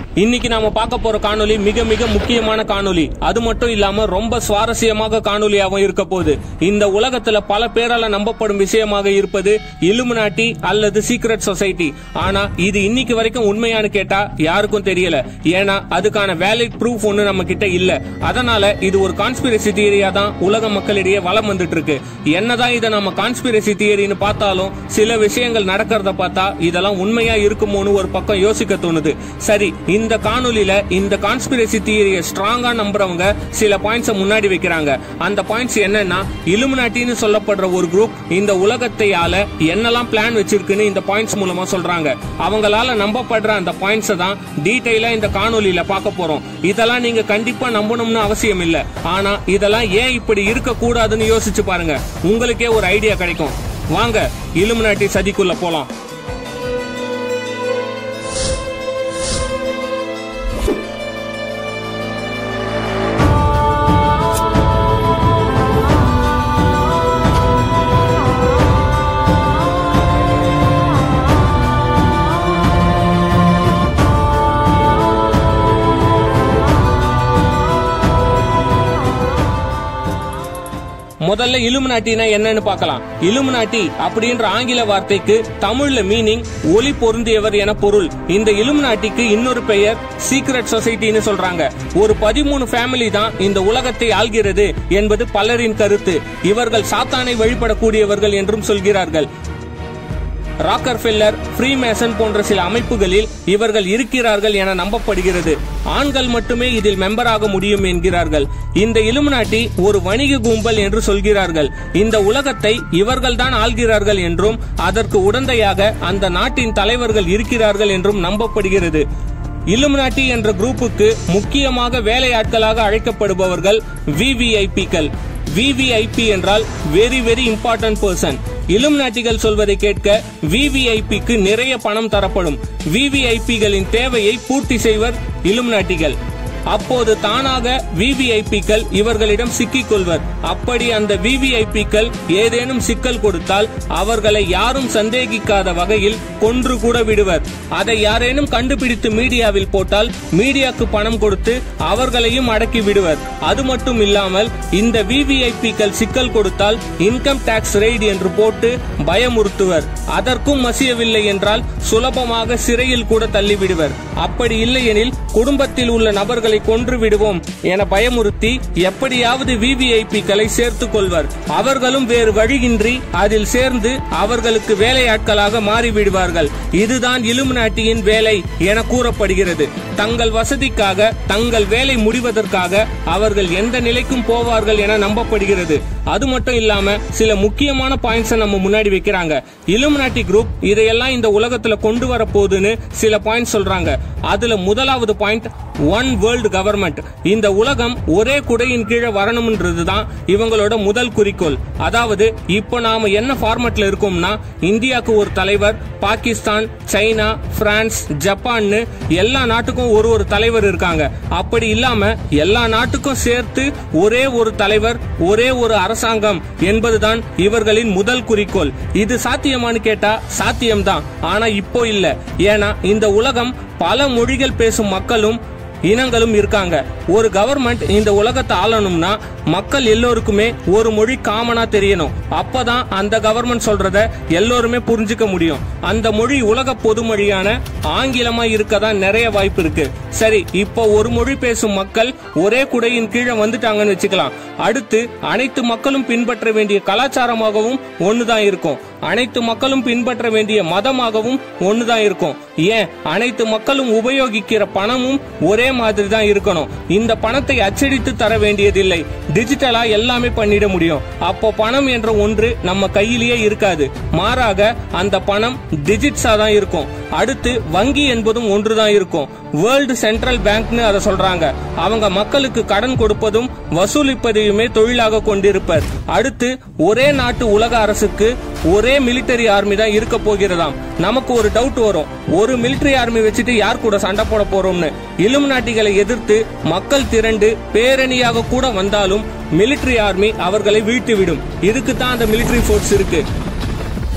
இன்னைக்கு நாம பார்க்க போற காணொளி மிக மிக முக்கியமான காணொளி அது மட்டும் இல்லாம ரொம்ப சுவாரஸ்யமாக காணொளியாகவும் இருக்க போகுது இந்த உலகத்துல பல பேரால நம்பப்படும் விஷயமாக இருப்பது இலுமினாட்டி அல்லது சீக்ரெட் சொசைட்டி ஆனா இது இன்னைக்கு வரைக்கும் உண்மையானு கேட்டா யாருக்கும் தெரியல ஏன்னா அதுக்கான வேலிட் ப்ரூஃப் ஒண்ணு நம்ம கிட்ட இல்ல அதனால இது ஒரு கான்ஸ்பிரசி தியரியா தான் உலக மக்களிடையே வலம் வந்துட்டு இருக்கு என்னதான் இதை நம்ம கான்ஸ்பிரசி தியரின்னு பார்த்தாலும் சில விஷயங்கள் நடக்கிறத பார்த்தா இதெல்லாம் உண்மையா இருக்குமோன்னு ஒரு பக்கம் யோசிக்க தோணுது சரி இந்த காணொலியில இந்த கான்ஸ்பிரசி தியரியை ஸ்ட்ராங்கா நம்புறவங்க சில பாயிண்ட்ஸ் முன்னாடி வைக்கிறாங்க அந்த பாயிண்ட்ஸ் என்னன்னா இலுமினாட்டின்னு சொல்லப்படுற ஒரு குரூப் இந்த உலகத்தை ஆள என்னெல்லாம் பிளான் வச்சிருக்குன்னு இந்த பாயிண்ட்ஸ் மூலமா சொல்றாங்க அவங்களால நம்பப்படுற அந்த பாயிண்ட்ஸ் தான் டீடைலா இந்த காணொலியில பார்க்க போறோம் இதெல்லாம் நீங்க கண்டிப்பா நம்பணும்னு அவசியம் இல்ல ஆனா இதெல்லாம் ஏன் இப்படி இருக்க கூடாதுன்னு யோசிச்சு பாருங்க உங்களுக்கே ஒரு ஐடியா கிடைக்கும் வாங்க இலுமினாட்டி சதிக்குள்ள போலாம் முதல்ல இலுமினாட்டினா என்னன்னு பார்க்கலாம் இலுமினாட்டி அப்படின்ற ஆங்கில வார்த்தைக்கு தமிழ்ல மீனிங் ஒளி பொருந்தியவர் என பொருள் இந்த இலுமினாட்டிக்கு இன்னொரு பெயர் சீக்ரெட் சொசைட்டின்னு சொல்றாங்க ஒரு பதிமூணு ஃபேமிலி தான் இந்த உலகத்தை ஆள்கிறது என்பது பலரின் கருத்து இவர்கள் சாத்தானை வழிபடக்கூடியவர்கள் என்றும் சொல்கிறார்கள் ராக்கர்ஃபெல்லர் ஃப்ரீமேசன் போன்ற சில அமைப்புகளில் இவர்கள் இருக்கிறார்கள் என நம்பப்படுகிறது ஆண்கள் மட்டுமே இதில் மெம்பராக முடியும் என்கிறார்கள் இந்த இலுமினாட்டி ஒரு வணிக கும்பல் என்று சொல்கிறார்கள் இந்த உலகத்தை இவர்கள்தான் ஆள்கிறார்கள் என்றும் அதற்கு உடந்தையாக அந்த நாட்டின் தலைவர்கள் இருக்கிறார்கள் என்றும் நம்பப்படுகிறது இலுமினாட்டி என்ற குரூப்புக்கு முக்கியமாக வேலையாட்களாக அழைக்கப்படுபவர்கள் விவிஐபிக்கள் விவிஐபி என்றால் வெரி வெரி இம்பார்ட்டன்ட் பர்சன் இலுமினாட்டிகள் சொல்வதை கேட்க விவிஐபிக்கு நிறைய பணம் தரப்படும் விவிஐபிகளின் தேவையை பூர்த்தி செய்வர் இலுமினாட்டிகள் அப்போது தானாக விவிஐபிக்கள் இவர்களிடம் சிக்கிக் கொள்வர் அப்படி அந்த விவிஐபிக்கள் ஏதேனும் சிக்கல் கொடுத்தால் அவர்களை யாரும் சந்தேகிக்காத வகையில் கொன்று கூட விடுவர் அதை யாரேனும் கண்டுபிடித்து மீடியாவில் போட்டால் மீடியாக்கு பணம் கொடுத்து அவர்களையும் அடக்கி விடுவர் அது மட்டும் இல்லாமல் இந்த விவிஐபிக்கள் சிக்கல் கொடுத்தால் இன்கம் டாக்ஸ் ரெய்டு என்று போட்டு பயமுறுத்துவர் அதற்கும் மசியவில்லை என்றால் சுலபமாக சிறையில் கூட தள்ளிவிடுவர் அப்படி இல்லையெனில் குடும்பத்தில் உள்ள நபர்களை கொன்று விடுவோம் என பயமுறுத்தி எப்படியாவது விவிஐபிக்களை சேர்த்துக் கொள்வர் அவர்களும் வேறு வழியின்றி அதில் சேர்ந்து அவர்களுக்கு வேலையாட்களாக மாறிவிடுவார்கள் இதுதான் இலுமினாட்டியின் வேலை என கூறப்படுகிறது தங்கள் வசதிக்காக தங்கள் வேலை முடிவதற்காக அவர்கள் எந்த நிலைக்கும் போவார்கள் என நம்பப்படுகிறது அது மட்டும் இல்லாம சில முக்கியமான பாயிண்ட்ஸ் நம்ம முன்னாடி வைக்கிறாங்க இலுமினாட்டி குரூப் இதையெல்லாம் இந்த உலகத்துல கொண்டு வர போகுதுன்னு சில பாயிண்ட் சொல்றாங்க அதுல முதலாவது பாயிண்ட் ஒன் வேர்ல்டு கவர்மெண்ட் இந்த உலகம் ஒரே குடையின் கீழே வரணும்ன்றது தான் இவங்களோட முதல் குறிக்கோள் அதாவது இப்போ நாம என்ன ஃபார்மட்ல இருக்கோம்னா இந்தியாவுக்கு ஒரு தலைவர் பாகிஸ்தான் சைனா பிரான்ஸ் ஜப்பான்னு எல்லா நாட்டுக்கும் ஒரு ஒரு தலைவர் இருக்காங்க அப்படி இல்லாம எல்லா நாட்டுக்கும் சேர்த்து ஒரே ஒரு தலைவர் ஒரே ஒரு அரசாங்கம் என்பதுதான் இவர்களின் முதல் குறிக்கோள் இது சாத்தியமானு கேட்டா சாத்தியம்தான் ஆனா இப்போ இல்ல ஏன்னா இந்த உலகம் பல மொழிகள் பேசும் மக்களும் இனங்களும் இருக்காங்க ஒரு கவர்மெண்ட் இந்த உலகத்தை ஆளணும்னா மக்கள் எல்லோருக்குமே ஒரு மொழி காமனா தெரியணும் அப்பதான் அந்த கவர்மெண்ட் சொல்றத எல்லோருமே புரிஞ்சுக்க முடியும் அந்த மொழி உலக பொது மொழியான ஆங்கிலமா இருக்கதான் நிறைய வாய்ப்பு இருக்கு சரி இப்போ ஒரு மொழி பேசும் மக்கள் ஒரே குடையின் கீழே வந்துட்டாங்கன்னு வச்சுக்கலாம் அடுத்து அனைத்து மக்களும் பின்பற்ற வேண்டிய கலாச்சாரமாகவும் ஒண்ணுதான் இருக்கும் அனைத்து மக்களும் பின்பற்ற வேண்டிய மதமாகவும் ஒண்ணுதான் இருக்கும் ஏன் அனைத்து மக்களும் உபயோகிக்கிற பணமும் ஒரே மாதிரி தான் இருக்கணும் இந்த பணத்தை அச்சடித்து தர வேண்டியதில்லை டிஜிட்டலா எல்லாமே பண்ணிட முடியும் அப்போ பணம் என்ற ஒன்று நம்ம கையிலேயே இருக்காது மாறாக அந்த பணம் டிஜிட்ஸா தான் இருக்கும் அடுத்து வங்கி என்பதும் ஒன்றுதான் இருக்கும் வேர்ல்டு சென்ட்ரல் பேங்க்னு அதை சொல்றாங்க அவங்க மக்களுக்கு கடன் கொடுப்பதும் வசூலிப்பதையுமே தொழிலாக கொண்டிருப்பர் அடுத்து ஒரே நாட்டு உலக அரசுக்கு ஒரே மிலிட்டரி ஆர்மி தான் இருக்க போகிறதாம் நமக்கு ஒரு டவுட் வரும் ஒரு மிலிட்டரி ஆர்மி வச்சுட்டு யார் கூட சண்டை போட போறோம்னு இலுமினாட்டிகளை எதிர்த்து மக்கள் திரண்டு பேரணியாக கூட வந்தாலும் மிலிட்டரி ஆர்மி அவர்களை வீழ்த்திவிடும் இதுக்கு தான் அந்த மிலிட்டரி ஃபோர்ஸ் இருக்கு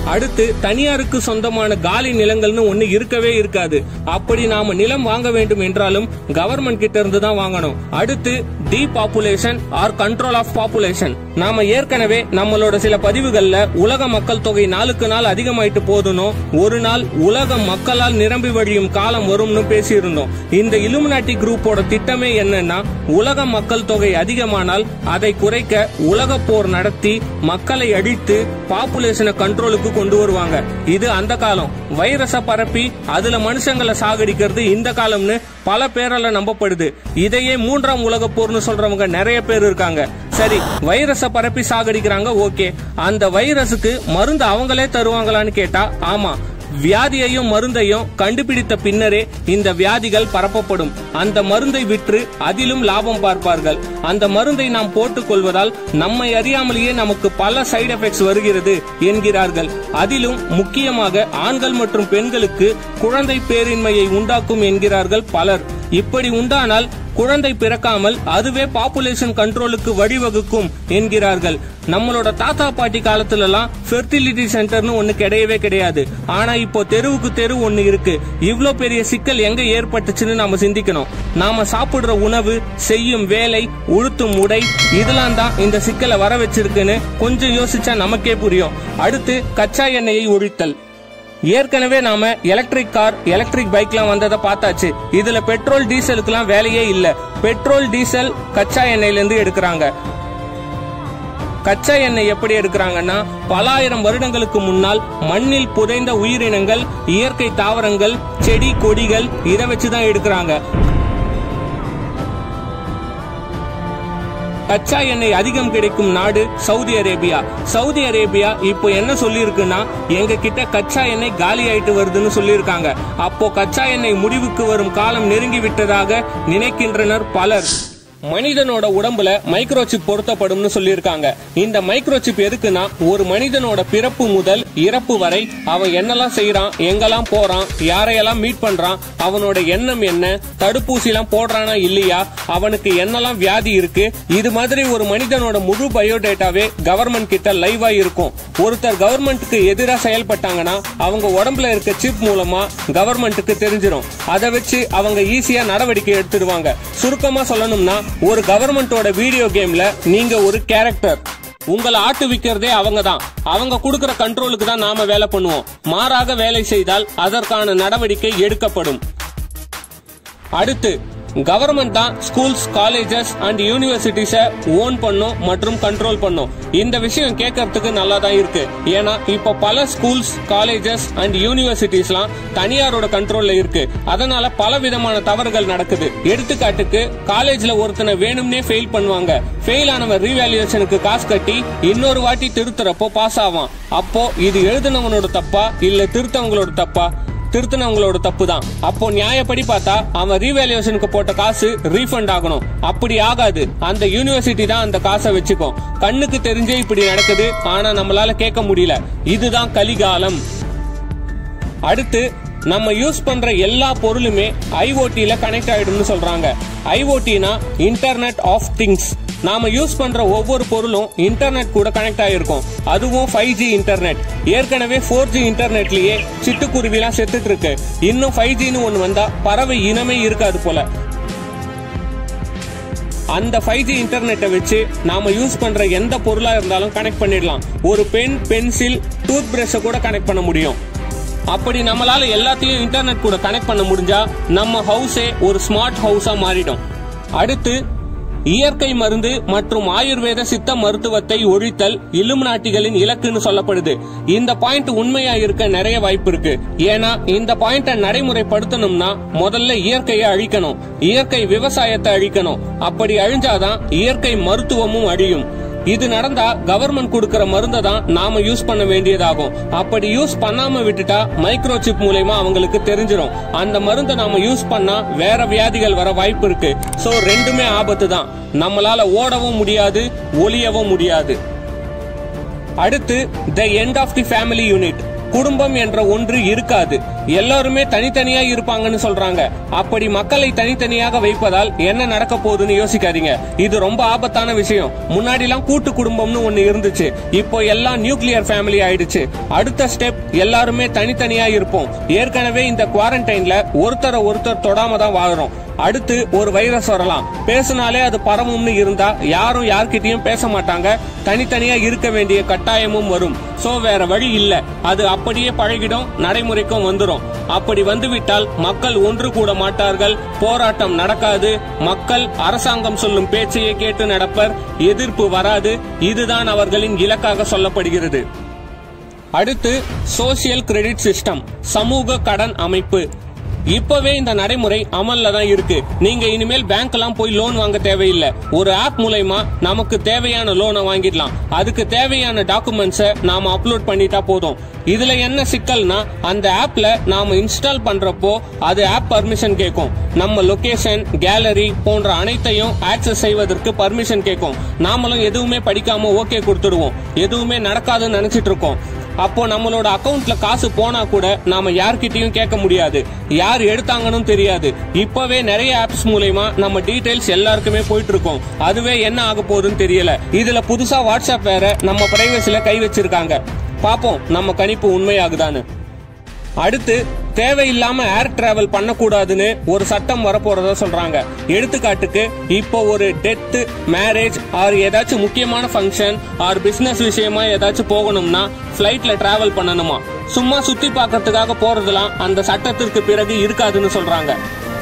அடுத்து தனியாருக்கு சொந்தமான காலி நிலங்கள்னு ஒண்ணு இருக்கவே இருக்காது அப்படி நாம நிலம் வாங்க வேண்டும் என்றாலும் கவர்மெண்ட் கிட்ட இருந்து தான் வாங்கணும் அடுத்து D population or control of population நாம ஏற்கனவே நம்மளோட சில பதிவுகள்ல உலக மக்கள் தொகை நாளுக்கு நாள் அதிகமாயிட்டு போதுனோ ஒரு நாள் உலக மக்களால் நிரம்பி வழியும் காலம் வரும்னு பேசியிருந்தோம் இந்த இலுமினாட்டி குரூப்போட திட்டமே என்னன்னா உலக மக்கள் தொகை அதிகமானால் அதை குறைக்க உலக போர் நடத்தி மக்களை அழித்து பாப்புலேஷனை கண்ட்ரோலுக்கு கொண்டு வருவாங்க இது அந்த காலம் வைரஸ பரப்பி அதுல மனுஷங்களை சாகடிக்கிறது இந்த காலம்னு பல பேரால நம்பப்படுது இதையே மூன்றாம் உலக போர்னு சொல்றவங்க நிறைய பேர் இருக்காங்க சரி வைரஸ பரப்பி சாகடிக்கிறாங்க ஓகே அந்த வைரஸுக்கு மருந்து அவங்களே தருவாங்களான்னு கேட்டா ஆமா வியாதியையும் மருந்தையும் கண்டுபிடித்த பின்னரே இந்த வியாதிகள் பரப்பப்படும் அந்த மருந்தை விற்று அதிலும் லாபம் பார்ப்பார்கள் அந்த மருந்தை நாம் போட்டுக் கொள்வதால் நம்மை அறியாமலேயே நமக்கு பல சைடு எஃபெக்ட்ஸ் வருகிறது என்கிறார்கள் அதிலும் முக்கியமாக ஆண்கள் மற்றும் பெண்களுக்கு குழந்தை பேரின்மையை உண்டாக்கும் என்கிறார்கள் பலர் இப்படி உண்டானால் குழந்தை பிறக்காமல் அதுவே பாப்புலேஷன் கண்ட்ரோலுக்கு வழிவகுக்கும் என்கிறார்கள் நம்மளோட தாத்தா பாட்டி காலத்துல எல்லாம் ஃபெர்டிலிட்டி சென்டர்னு ஒண்ணு கிடையவே கிடையாது ஆனா இப்போ தெருவுக்கு தெரு ஒண்ணு இருக்கு இவ்ளோ பெரிய சிக்கல் எங்க ஏற்பட்டுச்சுன்னு நாம சிந்திக்கணும் நாம சாப்பிடுற உணவு செய்யும் வேலை உடுத்தும் உடை இதெல்லாம் தான் இந்த சிக்கலை வர வச்சிருக்குன்னு கொஞ்சம் யோசிச்சா நமக்கே புரியும் அடுத்து கச்சா எண்ணெயை ஒழித்தல் ஏற்கனவே நாம எலக்ட்ரிக் கார் எலக்ட்ரிக் பைக்லாம் வந்ததை பார்த்தாச்சு இதுல பெட்ரோல் டீசலுக்குலாம் வேலையே இல்ல பெட்ரோல் டீசல் கச்சா எண்ணெயில இருந்து எடுக்கிறாங்க கச்சா எண்ணெய் எப்படி எடுக்கிறாங்கன்னா பல ஆயிரம் வருடங்களுக்கு முன்னால் மண்ணில் புதைந்த உயிரினங்கள் இயற்கை தாவரங்கள் செடி கொடிகள் இதை வச்சுதான் எடுக்கிறாங்க கச்சா எண்ணெய் அதிகம் கிடைக்கும் நாடு சவுதி அரேபியா சவுதி அரேபியா இப்போ என்ன சொல்லியிருக்குன்னா எங்க கிட்ட கச்சா எண்ணெய் காலி ஆயிட்டு வருதுன்னு சொல்லியிருக்காங்க அப்போ கச்சா எண்ணெய் முடிவுக்கு வரும் காலம் நெருங்கி விட்டதாக நினைக்கின்றனர் பலர் மனிதனோட உடம்புல மைக்ரோசிப் பொருத்தப்படும்னு சொல்லியிருக்காங்க இந்த மைக்ரோசிப் எதுக்குன்னா ஒரு மனிதனோட பிறப்பு முதல் இறப்பு வரை அவன் என்னெல்லாம் செய்யறான் எங்கெல்லாம் போறான் யாரையெல்லாம் மீட் பண்றான் அவனோட எண்ணம் என்ன தடுப்பூசி எல்லாம் போடுறானா இல்லையா அவனுக்கு என்னெல்லாம் வியாதி இருக்கு இது மாதிரி ஒரு மனிதனோட முழு பயோடேட்டாவே கவர்மெண்ட் கிட்ட லைவா இருக்கும் ஒருத்தர் கவர்மெண்ட்டுக்கு எதிராக செயல்பட்டாங்கன்னா அவங்க உடம்புல இருக்க சிப் மூலமா கவர்மெண்ட்டுக்கு தெரிஞ்சிடும் அதை வச்சு அவங்க ஈஸியா நடவடிக்கை எடுத்துடுவாங்க சுருக்கமா சொல்லணும்னா ஒரு கவர்மெண்டோட வீடியோ கேம்ல நீங்க ஒரு கேரக்டர் உங்களை ஆட்டு விக்கிறதே அவங்க தான் அவங்க கொடுக்கிற கண்ட்ரோலுக்கு தான் நாம வேலை பண்ணுவோம் மாறாக வேலை செய்தால் அதற்கான நடவடிக்கை எடுக்கப்படும் அடுத்து கவர்மெண்ட் தான் schools colleges and universities own பண்ணும் மற்றும் கண்ட்ரோல் பண்ணும் இந்த விஷயம் கேட்கறதுக்கு நல்லா தான் இருக்கு ஏன்னா இப்ப பல ஸ்கூல்ஸ் காலேஜஸ் அண்ட் யூனிவர்சிட்டிஸ்லாம் தனியாரோட கண்ட்ரோல்ல இருக்கு அதனால பல விதமான தவறுகள் நடக்குது எடுத்துக்காட்டுக்கு காலேஜ்ல ஒருத்தனை வேணும்னே ஃபெயில் பண்ணுவாங்க ஃபெயில் ஆனவன் ரீவேல்யூஷனுக்கு காசு கட்டி இன்னொரு வாட்டி திருத்துறப்போ பாஸ் ஆவான் அப்போ இது எழுதுனவனோட தப்பா இல்ல திருத்தவங்களோட தப்பா திருத்தினவங்களோட தப்பு தான் அப்போ நியாயப்படி பார்த்தா அவன் ரீவேல்யூஷனுக்கு போட்ட காசு ரீஃபண்ட் ஆகணும் அப்படி ஆகாது அந்த யூனிவர்சிட்டி தான் அந்த காசை வச்சுக்கும் கண்ணுக்கு தெரிஞ்சே இப்படி நடக்குது ஆனா நம்மளால கேட்க முடியல இதுதான் கலிகாலம் அடுத்து நம்ம யூஸ் பண்ற எல்லா பொருளுமே ஐஓடில கனெக்ட் ஆயிடும்னு சொல்றாங்க ஐஓடினா இன்டர்நெட் ஆஃப் திங்ஸ் நாம யூஸ் பண்ற ஒவ்வொரு பொருளும் இன்டர்நெட் கூட கனெக்ட் ஆயிருக்கும் அதுவும் ஃபைவ் ஜி இன்டர்நெட் ஏற்கனவே ஃபோர் ஜி இன்டர்நெட்லயே சிட்டுக்குருவிலாம் செத்துட்டு இருக்கு இன்னும் ஃபைவ் ஜின்னு ஒன்னு வந்தா பறவை இனமே இருக்காது போல அந்த ஃபைவ் ஜி இன்டர்நெட்டை வச்சு நாம யூஸ் பண்ற எந்த பொருளா இருந்தாலும் கனெக்ட் பண்ணிடலாம் ஒரு பென் பென்சில் டூத் பிரஷை கூட கனெக்ட் பண்ண முடியும் அப்படி நம்மளால எல்லாத்தையும் இன்டர்நெட் கூட கனெக்ட் பண்ண முடிஞ்சா நம்ம ஹவுஸே ஒரு ஸ்மார்ட் ஹவுஸா மாறிடும் அடுத்து இயற்கை மருந்து மற்றும் ஆயுர்வேத சித்த மருத்துவத்தை ஒழித்தல் இலுமினாட்டிகளின் இலக்குன்னு சொல்லப்படுது இந்த பாயிண்ட் உண்மையா இருக்க நிறைய வாய்ப்பு இருக்கு ஏன்னா இந்த பாயிண்ட நடைமுறைப்படுத்தணும்னா முதல்ல இயற்கையை அழிக்கணும் இயற்கை விவசாயத்தை அழிக்கணும் அப்படி அழிஞ்சாதான் இயற்கை மருத்துவமும் அழியும் இது நடந்தா கவர்மெண்ட் கொடுக்கிற மருந்தை தான் நாம யூஸ் பண்ண வேண்டியதாகும் அப்படி யூஸ் பண்ணாம விட்டுட்டா மைக்ரோ சிப் மூலயமா அவங்களுக்கு தெரிஞ்சிடும் அந்த மருந்தை நாம யூஸ் பண்ணா வேற வியாதிகள் வர வாய்ப்பு இருக்கு சோ ரெண்டுமே ஆபத்து தான் நம்மளால ஓடவும் முடியாது ஒளியவும் முடியாது அடுத்து the end of the family unit குடும்பம் என்ற ஒன்று இருக்காது எல்லாருமே தனித்தனியா இருப்பாங்கன்னு சொல்றாங்க அப்படி மக்களை தனித்தனியாக வைப்பதால் என்ன நடக்க போகுதுன்னு யோசிக்காதீங்க இது ரொம்ப ஆபத்தான விஷயம் முன்னாடி எல்லாம் கூட்டு குடும்பம்னு ஒண்ணு இருந்துச்சு இப்போ எல்லாம் நியூக்ளியர் ஃபேமிலி ஆயிடுச்சு அடுத்த ஸ்டெப் எல்லாருமே தனித்தனியா இருப்போம் ஏற்கனவே இந்த குவாரண்டைன்ல ஒருத்தரை ஒருத்தர் தொடாம தான் வாழுறோம் அடுத்து ஒரு வைரஸ் வரலாம் பேசினாலே அது பரவும்னு இருந்தா யாரும் யார்கிட்டயும் பேச மாட்டாங்க தனித்தனியா இருக்க வேண்டிய கட்டாயமும் வரும் சோ வேற வழி இல்ல அது அப்படியே பழகிடும் நடைமுறைக்கும் வந்துரும் அப்படி வந்துவிட்டால் மக்கள் ஒன்று கூட மாட்டார்கள் போராட்டம் நடக்காது மக்கள் அரசாங்கம் சொல்லும் பேச்சையே கேட்டு நடப்பர் எதிர்ப்பு வராது இதுதான் அவர்களின் இலக்காக சொல்லப்படுகிறது அடுத்து சோசியல் கிரெடிட் சிஸ்டம் சமூக கடன் அமைப்பு இப்பவே இந்த நடைமுறை அமல்ல தான் இருக்கு நீங்க இனிமேல் பேங்க் எல்லாம் போய் லோன் வாங்க தேவையில்லை ஒரு ஆப் மூலயமா நமக்கு தேவையான லோனை வாங்கிடலாம் அதுக்கு தேவையான டாக்குமெண்ட்ஸை நாம அப்லோட் பண்ணிட்டா போதும் இதுல என்ன சிக்கல்னா அந்த ஆப்ல நாம இன்ஸ்டால் பண்றப்போ அது ஆப் பர்மிஷன் கேட்கும் நம்ம லொகேஷன் கேலரி போன்ற அனைத்தையும் ஆக்சஸ் செய்வதற்கு பர்மிஷன் கேட்கும் நாமளும் எதுவுமே படிக்காம ஓகே கொடுத்துடுவோம் எதுவுமே நடக்காதுன்னு நினைச்சிட்டு இருக்கோம் அப்போ நம்மளோட அக்கவுண்ட்ல காசு போனா கூட நாம யார்கிட்டயும் கேட்க முடியாது யார் எடுத்தாங்கன்னு தெரியாது இப்பவே நிறைய ஆப்ஸ் மூலயமா நம்ம டீடைல்ஸ் எல்லாருக்குமே போயிட்டு இருக்கோம் அதுவே என்ன ஆக போகுதுன்னு தெரியல இதுல புதுசா வாட்ஸ்அப் வேற நம்ம பிரைவசில கை வச்சிருக்காங்க பாப்போம் நம்ம கணிப்பு உண்மையாகுதான்னு அடுத்து தேவையில்லாம ஏர் டிராவல் பண்ணக்கூடாதுன்னு ஒரு சட்டம் வரப்போறதா சொல்றாங்க எடுத்துக்காட்டுக்கு இப்போ ஒரு டெத் மேரேஜ் ஆர் ஏதாச்சும் முக்கியமான ஃபங்க்ஷன் ஆர் பிசினஸ் விஷயமா ஏதாச்சும் போகணும்னா ஃபிளைட்ல டிராவல் பண்ணணுமா சும்மா சுத்தி பார்க்கறதுக்காக போறதெல்லாம் அந்த சட்டத்திற்கு பிறகு இருக்காதுன்னு சொல்றாங்க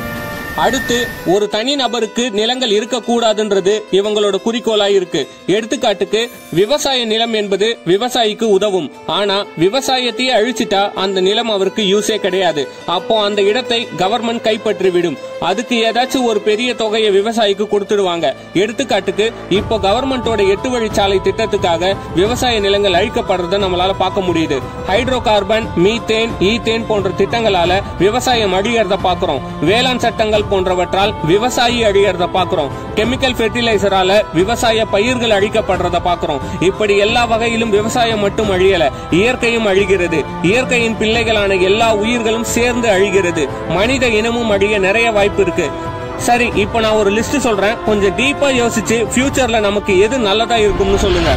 அடுத்து ஒரு தனி நபருக்கு நிலங்கள் இருக்கக்கூடாதுன்றது இவங்களோட குறிக்கோளா இருக்கு எடுத்துக்காட்டுக்கு விவசாய நிலம் என்பது விவசாயிக்கு உதவும் ஆனா விவசாயத்தையே அழிச்சிட்டா அந்த நிலம் அவருக்கு யூஸே கிடையாது அப்போ அந்த இடத்தை கவர்மெண்ட் கைப்பற்றி விடும் அதுக்கு ஏதாச்சும் ஒரு பெரிய தொகையை விவசாயிக்கு கொடுத்துடுவாங்க எடுத்துக்காட்டுக்கு இப்போ கவர்மெண்டோட எட்டு வழிச்சாலை திட்டத்துக்காக விவசாய நிலங்கள் அழிக்கப்படுறத நம்மளால பார்க்க முடியுது ஹைட்ரோ கார்பன் மீத்தேன் ஈத்தேன் போன்ற திட்டங்களால விவசாயம் அழியறத பாக்குறோம் வேளாண் சட்டங்கள் போன்றவற்றால் விவசாயி அழியறத பாக்குறோம் கெமிக்கல் ஃபெர்டிலைசரால விவசாய பயிர்கள் அழிக்கப்படுறத பாக்குறோம் இப்படி எல்லா வகையிலும் விவசாயம் மட்டும் அழியல இயற்கையும் அழிகிறது இயற்கையின் பிள்ளைகளான எல்லா உயிர்களும் சேர்ந்து அழிகிறது மனித இனமும் அழிய நிறைய வாய்ப்பு இருக்கு சரி இப்போ நான் ஒரு லிஸ்ட் சொல்றேன் கொஞ்சம் டீப்பா யோசிச்சு ஃபியூச்சர்ல நமக்கு எது நல்லதா இருக்கும்னு சொல்லுங்க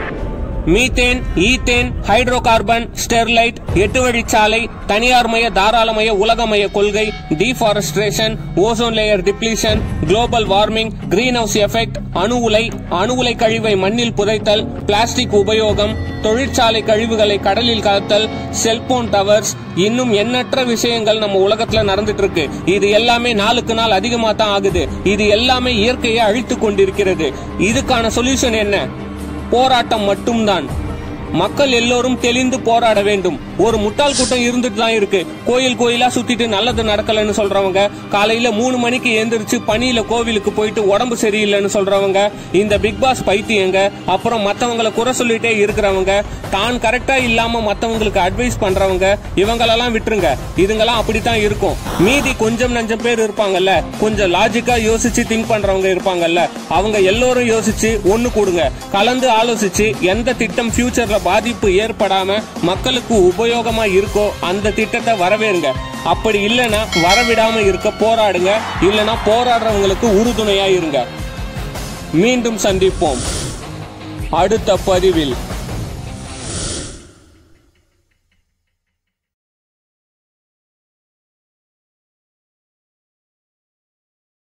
methane ethane hydrocarbon Sterlite எட்டு வழிச்சாலை தனியார்மய தாராளமய உலகமய கொள்கை deforestation ozone layer depletion global warming greenhouse effect அணு உலை அணு உலை கழிவை மண்ணில் புதைத்தல் பிளாஸ்டிக் உபயோகம் தொழிற்சாலை கழிவுகளை கடலில் கலத்தல் செல்போன் டவர்ஸ் இன்னும் எண்ணற்ற விஷயங்கள் நம்ம உலகத்துல நடந்துட்டு இருக்கு இது எல்லாமே நாளுக்கு நாள் அதிகமா தான் ஆகுது இது எல்லாமே இயற்கையை அழித்து கொண்டிருக்கிறது இதுக்கான சொல்யூஷன் என்ன போராட்டம் மட்டும்தான் மக்கள் எல்லோரும் தெளிந்து போராட வேண்டும் ஒரு முட்டாள் கூட்டம் இருந்துட்டு தான் இருக்கு கோயில் கோயிலா சுத்திட்டு நல்லது நடக்கலன்னு சொல்றவங்க காலையில மூணு மணிக்கு எந்திரிச்சு பனியில கோவிலுக்கு போயிட்டு உடம்பு சரியில்லைன்னு சொல்றவங்க இந்த பிக் பாஸ் பைத்தியங்க அப்புறம் மத்தவங்கள குறை சொல்லிட்டே இருக்கிறவங்க தான் கரெக்டா இல்லாம மத்தவங்களுக்கு அட்வைஸ் பண்றவங்க இவங்களெல்லாம் விட்டுருங்க இதுங்கெல்லாம் அப்படித்தான் இருக்கும் மீதி கொஞ்சம் நஞ்சம் பேர் இருப்பாங்கல்ல கொஞ்சம் லாஜிக்கா யோசிச்சு திங்க் பண்றவங்க இருப்பாங்கல்ல அவங்க எல்லோரும் யோசிச்சு ஒண்ணு கூடுங்க கலந்து ஆலோசிச்சு எந்த திட்டம் ஃபியூச்சர்ல பாதிப்பு ஏற்படாம மக்களுக்கு உபயோகமா இருக்கோ அந்த திட்டத்தை வரவேறுங்க அப்படி இல்லைன்னா வரவிடாம இருக்க போராடுங்க இல்லைன்னா போராடுறவங்களுக்கு உறுதுணையா இருங்க மீண்டும் சந்திப்போம் அடுத்த பதிவில்